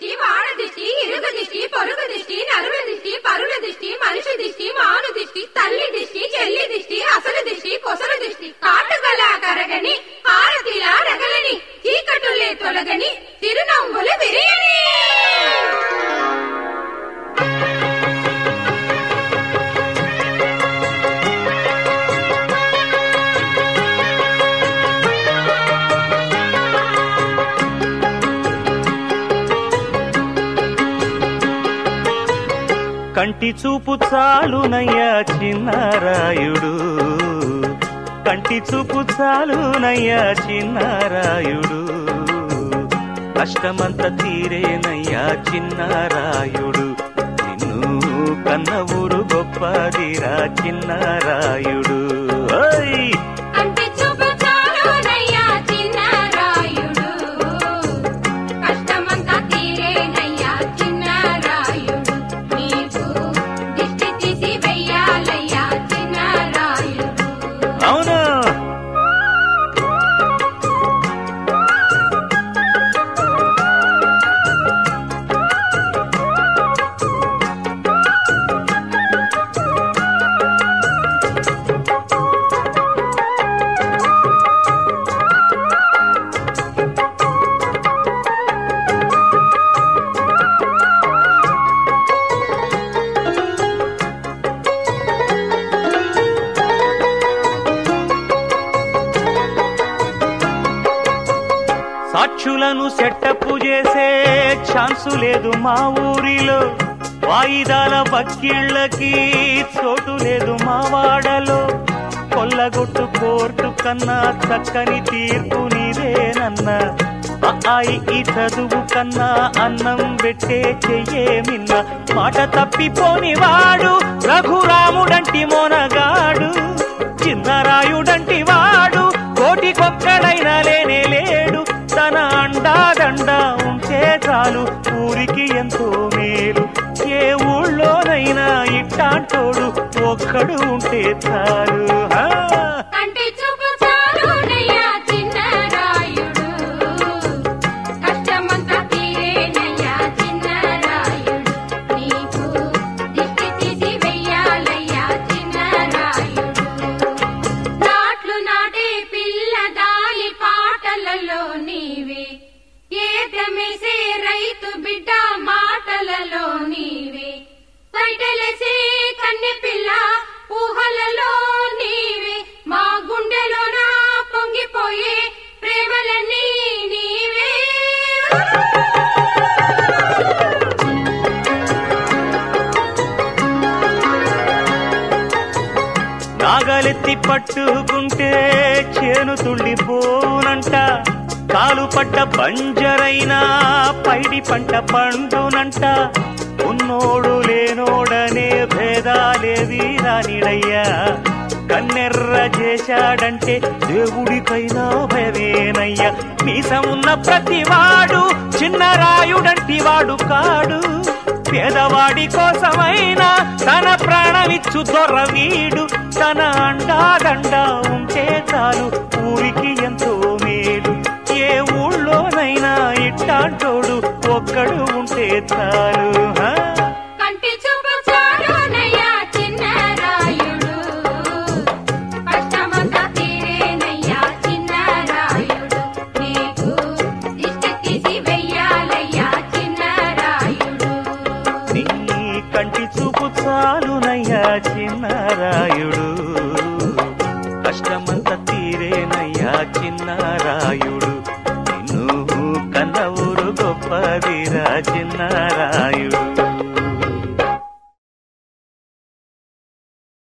దిష్టి వాడ దిష్టి ఇరుగు దిష్టి పొరుగు దిష్టి నరుల దిష్టి పరుల దిష్టి మనిషి దిష్టి మాను దిష్టి తల్లి దిష్టి చెల్లి దిష్టి అసలు దిష్టి కొసలు దిష్టి కాటుగలా కరగని హారతిలా రగలని చీకటులే తొలగని చిరునవ్వులు విరియని కంటి చూపు చాలునయ్యా చిన్నారాయుడు కంటి చూపు చాలునయ్యా చిన్నారాయుడు కష్టమంత తీరేనయ్యా చిన్నారాయుడు నిన్ను కన్న ఊరు గొప్పదిరా చిన్నారాయుడు ఓయ్! అంటే చూపు చాలునయ్యా చిన్నరాయుడు కష్టమంతా తీరేనయ్యా చిన్నరాయుడు నీకు దిష్టి తీసి వెయ్యాలయ్యా చిన్నరాయుడు అవును సాక్షులను సెట్టప్పు చేసే ఛాన్సు లేదు మా ఊరిలో వాయిదాల వకీళ్ళకి చోటు లేదు మా వాడలో కొల్లగొట్టు కోర్టు కన్నా చక్కని తీర్పు నీదేనన్నా అబ్బాయి ఈ చదువు కన్నా అన్నం పెట్టే చెయ్యే మిన్న మాట తప్పిపోని వాడు రఘురాముడంటి మోనగాడు చిన్నరాయుడంటి వాడు కోటికొక్కడైనా లేనే లేడు తన అండాదండా ఉంటే చాలు ఊరికి ఎంతో మేలు ఏ ఊళ్ళోనైనా ఇట్టాంటోడు ఒక్కడు ఉంటే చాలు హా! కంటి చూపు చాలునయ్యా చిన్నరాయుడు కష్టమంతా తీరేనయ్యా చిన్నరాయుడు నీకు దిష్టి తీసి వెయ్యాలయ్యా చిన్నరాయుడు నాట్లు నాటే పిల్ల దాలి పాటలలో నీవే ఏతమేసే రైతు బిడ్డ మాటలలో నీవే బయటలేసే కన్నె పిల్ల ఊహలలో నీవే మా గుండెలో నా పొంగిపోయే ప్రేమలన్నీ నీవే నాగలెత్తి పట్టుకుంటే చేను తుళ్ళిపోనంట కాలు పడ్డ బంజరైనా పైడి పంట పండునంట ఉన్నోడు లేనోడనే భేదాలేవి రానిడయ్యా కన్నెర్ర చేశాడంటే దేవుడికైనా భయమేనయ్యా మీసమున్న ప్రతివాడు చిన్నరాయుడంటి వాడు కాడు పేదవాడి కోసమైనా తన ప్రాణమిచ్చు దొరవీడు తన అండాదండా ఉంటే చాలు ఊరికి ఎంతో మేలు ఏ ఊళ్ళోనైనా ఇట్టాంటోడు ఒక్కడు ఉంటే చాలు హా? కంటి చూపు చాలునయ్యా చిన్నరాయుడు కష్టమంతా తీరేనయ్యా చిన్నరాయుడు నీకు దిష్టి తీసి వెయ్యాలయ్యా చిన్నరాయుడు నీ కంటి చూపు చాలునయ్యా చిన్నరాయుడు కష్టమంత తీరేనయ్యా చిన్నరాయుడు నిన్ను కన్న ఊరు గొప్పదిరా చిన్నరాయుడు